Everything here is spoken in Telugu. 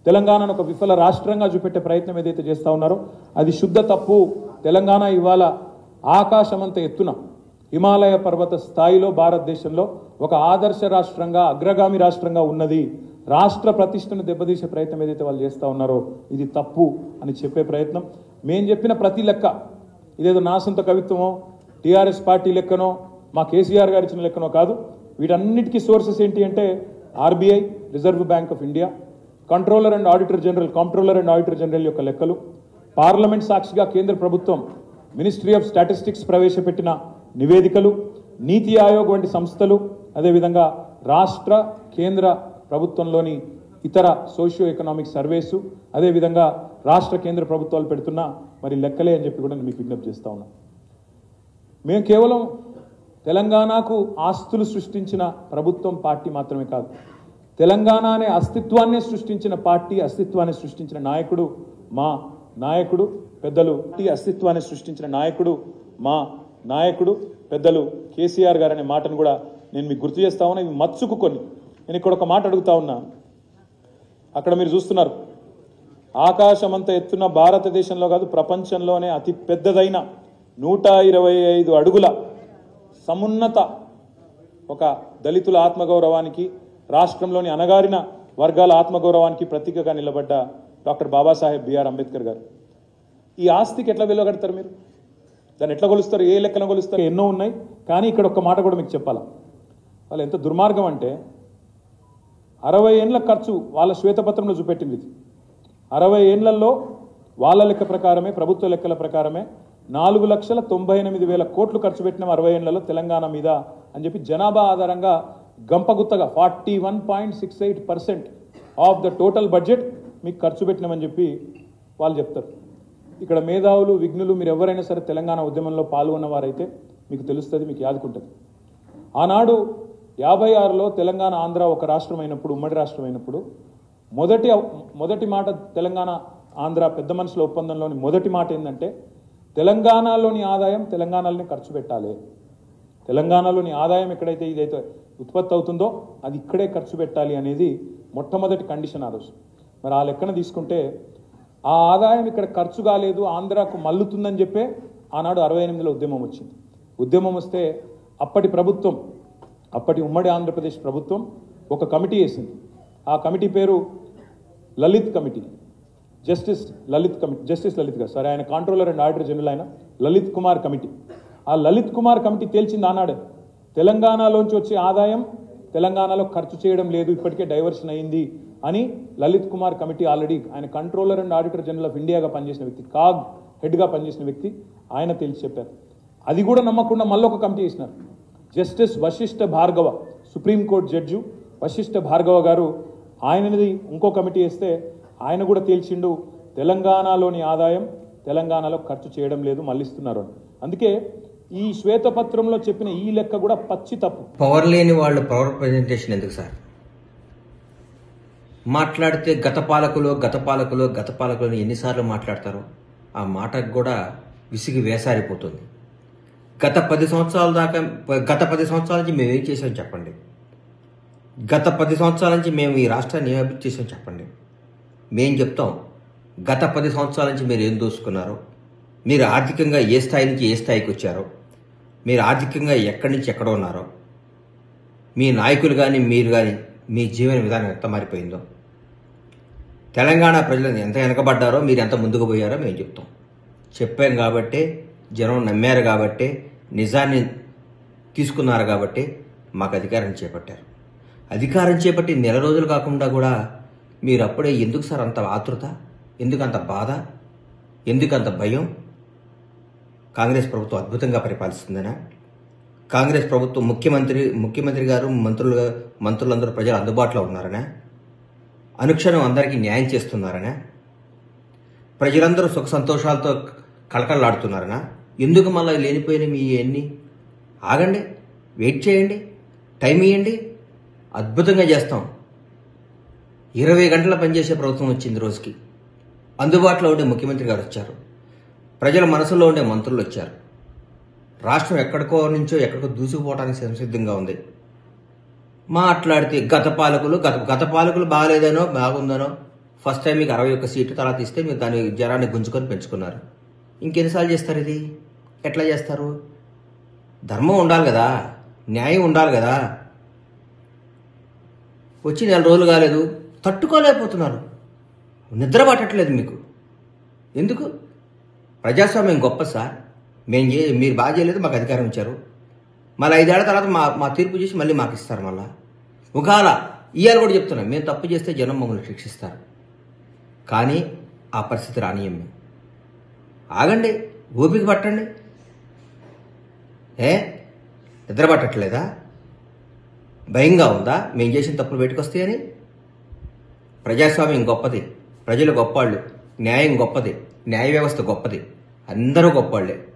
తెలంగాణను ఒక విఫల రాష్ట్రంగా చూపెట్టే ప్రయత్నం ఏదైతే చేస్తా ఉన్నారో అది శుద్ధ తప్పు తెలంగాణ ఇవాళ ఆకాశమంత ఎత్తున హిమాలయ పర్వత స్థాయిలో భారతదేశంలో ఒక ఆదర్శ రాష్ట్రంగా అగ్రగామి రాష్ట్రంగా ఉన్నది రాష్ట్ర ప్రతిష్టను దెబ్బతీసే ప్రయత్నం ఏదైతే వాళ్ళు చేస్తూ ఉన్నారో ఇది తప్పు అని చెప్పే ప్రయత్నం మేం చెప్పిన ప్రతి లెక్క ఇదేదో నా సొంత కవిత్వమో టీఆర్ఎస్ పార్టీ లెక్కనో మా కేసీఆర్ గారు ఇచ్చిన లెక్కనో కాదు వీటన్నిటికీ సోర్సెస్ ఏంటి అంటే RBI reserve bank of India controller and auditor general controller and auditor general యొక్క లెక్కలు పార్లమెంట్ సాక్షిగా కేంద్ర ప్రభుత్వం మినిస్ట్రీ ఆఫ్ స్టాటిస్టిక్స్ ప్రవేశపెట్టిన నివేదికలు నీతి ఆయోగ్ వంటి సంస్థలు అదేవిధంగా రాష్ట్ర కేంద్ర ప్రభుత్వంలోని ఇతర సోషియో ఎకనామిక్ సర్వేసు అదేవిధంగా రాష్ట్ర కేంద్ర ప్రభుత్వాలు పెడుతున్న మరి లెక్కలే అని చెప్పి కూడా నేను మీకు విజ్ఞప్తి చేస్తా ఉన్నాను మేము కేవలం తెలంగాణకు ఆస్తులు సృష్టించిన ప్రభుత్వం పార్టీ మాత్రమే కాదు తెలంగాణ అనే అస్తిత్వాన్ని సృష్టించిన పార్టీ అస్తిత్వాన్ని సృష్టించిన నాయకుడు మా నాయకుడు పెద్దలు ఈ అస్తిత్వాన్ని సృష్టించిన నాయకుడు మా నాయకుడు పెద్దలు కేసీఆర్ గారు అనే మాటను కూడా నేను మీకు గుర్తు చేస్తా ఉన్నా ఇవి మచ్చుకు కొన్ని నేను ఇక్కడ ఒక మాట అడుగుతా ఉన్నా అక్కడ మీరు చూస్తున్నారు ఆకాశమంత ఎత్తున భారతదేశంలో కాదు ప్రపంచంలోనే అతి పెద్దదైన నూట ఇరవై ఐదు అడుగుల సమున్నత ఒక దళితుల ఆత్మగౌరవానికి రాష్ట్రంలోని అణగారిన వర్గాల ఆత్మగౌరవానికి ప్రతీకగా నిలబడ్డ డాక్టర్ బాబాసాహెబ్ బిఆర్ అంబేద్కర్ గారు ఈ ఆస్తికి ఎట్లా వెలువగడతారు మీరు దాన్ని ఎట్లా కొలుస్తారు ఏ లెక్కన కొలుస్తారు ఎన్నో ఉన్నాయి కానీ ఇక్కడ ఒక్క మాట కూడా మీకు చెప్పాలా వాళ్ళు ఎంత దుర్మార్గం అంటే అరవై ఏండ్ల ఖర్చు వాళ్ళ శ్వేతపత్రంలో చూపెట్టింది ఇది అరవై ఏండ్లలో వాళ్ళ లెక్క ప్రకారమే ప్రభుత్వ లెక్కల ప్రకారమే నాలుగు లక్షల తొంభై ఎనిమిది వేల కోట్లు ఖర్చు పెట్టిన అరవై ఏండ్లలో తెలంగాణ మీద అని చెప్పి జనాభా ఆధారంగా గంపగుత్తగా forty one point six eight percent of the total budget మీకు ఖర్చు పెట్టినామని చెప్పి వాళ్ళు చెప్తారు ఇక్కడ మేధావులు విఘ్నులు మీరు ఎవరైనా సరే తెలంగాణ ఉద్యమంలో పాల్గొన్న వారైతే మీకు తెలుస్తుంది మీకు యాదుకుంటుంది ఆనాడు యాభై ఆరులో తెలంగాణ ఆంధ్ర ఒక రాష్ట్రం అయినప్పుడు ఉమ్మడి రాష్ట్రం అయినప్పుడు మొదటి మొదటి మాట తెలంగాణ ఆంధ్ర పెద్ద మనుషుల ఒప్పందంలోని మొదటి మాట ఏంటంటే తెలంగాణలోని ఆదాయం తెలంగాణలోనే ఖర్చు పెట్టాలి తెలంగాణలోని ఆదాయం ఎక్కడైతే ఇదైతే ఉత్పత్తి అవుతుందో అది ఇక్కడే ఖర్చు పెట్టాలి అనేది మొట్టమొదటి కండిషన్ ఆ రోజు మరి ఆ లెక్కన తీసుకుంటే ఆ ఆదాయం ఇక్కడ ఖర్చు కాలేదు ఆంధ్రాకు మల్లుతుందని చెప్పే ఆనాడు అరవై ఎనిమిదిలో ఉద్యమం వచ్చింది ఉద్యమం వస్తే అప్పటి ప్రభుత్వం అప్పటి ఉమ్మడి ఆంధ్రప్రదేశ్ ప్రభుత్వం ఒక కమిటీ వేసింది ఆ కమిటీ పేరు Lalit committee justice Lalit committee justice Lalit గారు సారీ ఆయన కాంట్రోలర్ అండ్ ఆడిటర్ జనరల్ ఆయన లలిత్ కుమార్ కమిటీ ఆ లలిత్ కుమార్ కమిటీ తేల్చింది ఆనాడే తెలంగాణలోంచి వచ్చే ఆదాయం తెలంగాణలో ఖర్చు చేయడం లేదు ఇప్పటికే డైవర్షన్ అయింది అని లలిత్ కుమార్ కమిటీ ఆల్రెడీ ఆయన controller and auditor general of ఇండియాగా పనిచేసిన వ్యక్తి కాగ్ హెడ్గా పనిచేసిన వ్యక్తి ఆయన తేల్చి చెప్పారు అది కూడా నమ్మకుండా మళ్ళీ ఒక కమిటీ వేసినారు justice Vashishtha Bhargava supreme court judge Vashishtha Bhargava గారు ఆయనది ఇంకో కమిటీ వేస్తే ఆయన కూడా తేల్చిండు తెలంగాణలోని ఆదాయం తెలంగాణలో ఖర్చు చేయడం లేదు మళ్ళిస్తున్నారు అని అందుకే ఈ శ్వేతపత్రంలో చెప్పిన ఈ లెక్క కూడా పచ్చి తప్పు పవర్ లేని వాళ్ళు పవర్ ప్రజెంటేషన్ ఎందుకు సార్ మాట్లాడితే గత పాలకులు గత పాలకులు గత పాలకులు అని ఎన్నిసార్లు మాట్లాడతారో ఆ మాటకు కూడా విసిగి వేసారిపోతుంది గత పది సంవత్సరాల దాకా గత పది సంవత్సరాల నుంచి మేము ఏం చేసాం చెప్పండి గత పది సంవత్సరాల నుంచి మేము ఈ రాష్ట్రాన్ని ఏం అభివృద్ధి చేసాం చెప్పండి మేం చెప్తాం గత పది సంవత్సరాల నుంచి మీరు ఏం దోసుకున్నారో మీరు ఆర్థికంగా ఏ స్థాయి నుంచి ఏ స్థాయికి వచ్చారో మీరు ఆర్థికంగా ఎక్కడి నుంచి ఎక్కడ ఉన్నారో మీ నాయకులు కానీ మీరు కానీ మీ జీవన విధానం ఎంత మారిపోయిందో తెలంగాణ ప్రజలు ఎంత వెనకబడ్డారో మీరు ఎంత ముందుకు పోయారో మేము చెప్తాం చెప్పాం కాబట్టే జనం నమ్మారు కాబట్టే నిజాన్ని తీసుకున్నారు కాబట్టి మాకు అధికారం చేపట్టారు అధికారం చేపట్టి నెల రోజులు కాకుండా కూడా మీరు అప్పుడే ఎందుకు సార్ అంత ఆతృత ఎందుకు అంత బాధ ఎందుకు అంత భయం కాంగ్రెస్ ప్రభుత్వం అద్భుతంగా పరిపాలిస్తుందనా కాంగ్రెస్ ప్రభుత్వం ముఖ్యమంత్రి ముఖ్యమంత్రి గారు మంత్రులు మంత్రులందరూ ప్రజలు అందుబాటులో ఉన్నారనా అనుక్షణం అందరికీ న్యాయం చేస్తున్నారనా ప్రజలందరూ సుఖ సంతోషాలతో కళకళలాడుతున్నారనా ఎందుకు మళ్ళీ లేనిపోయిన మీ ఎన్ని ఆగండి వెయిట్ చేయండి టైం ఇవ్వండి అద్భుతంగా చేస్తాం ఇరవై గంటల పనిచేసే ప్రభుత్వం వచ్చింది రోజుకి అందుబాటులో ఉండే ముఖ్యమంత్రి గారు వచ్చారు ప్రజల మనసులో ఉండే మంత్రులు వచ్చారు రాష్ట్రం ఎక్కడికో నుంచో ఎక్కడికో దూసుకుపోవడానికి సంసిద్ధంగా ఉంది మాట్లాడితే గత పాలకులు గత గత పాలకులు బాగాలేదనో బాగుందనో ఫస్ట్ టైం మీకు అరవై ఒక్క సీటు తర్వాత ఇస్తే మీరు దాని జనాన్ని గుంజుకొని పెంచుకున్నారు ఇంకెన్నిసార్లు చేస్తారు ఇది ఎట్లా చేస్తారు ధర్మం ఉండాలి కదా న్యాయం ఉండాలి కదా వచ్చి నెల రోజులు కాలేదు తట్టుకోలేకపోతున్నారు నిద్ర పట్టట్లేదు మీకు ఎందుకు ప్రజాస్వామ్యం గొప్ప సార్ మేము చే మీరు బాగా చేయలేదు మాకు అధికారం ఇచ్చారు మళ్ళీ ఐదేళ్ల తర్వాత మా మా తీర్పు చేసి మళ్ళీ మాకు ఇస్తారు మళ్ళా ఒకవేళ ఇవాళ కూడా చెప్తున్నాం మేము తప్పు చేస్తే జనం మమ్మల్ని శిక్షిస్తారు కానీ ఆ పరిస్థితి రానియం మేము ఆగండి ఓపిక పట్టండి ఏ నిద్ర పట్టట్లేదా భయంగా ఉందా మేము చేసిన తప్పులు బయటకొస్తాయని ప్రజాస్వామ్యం గొప్పది ప్రజలు గొప్పవాళ్ళు న్యాయం గొప్పది న్యాయ వ్యవస్థ గొప్పది అందరూ గొప్పవాళ్ళే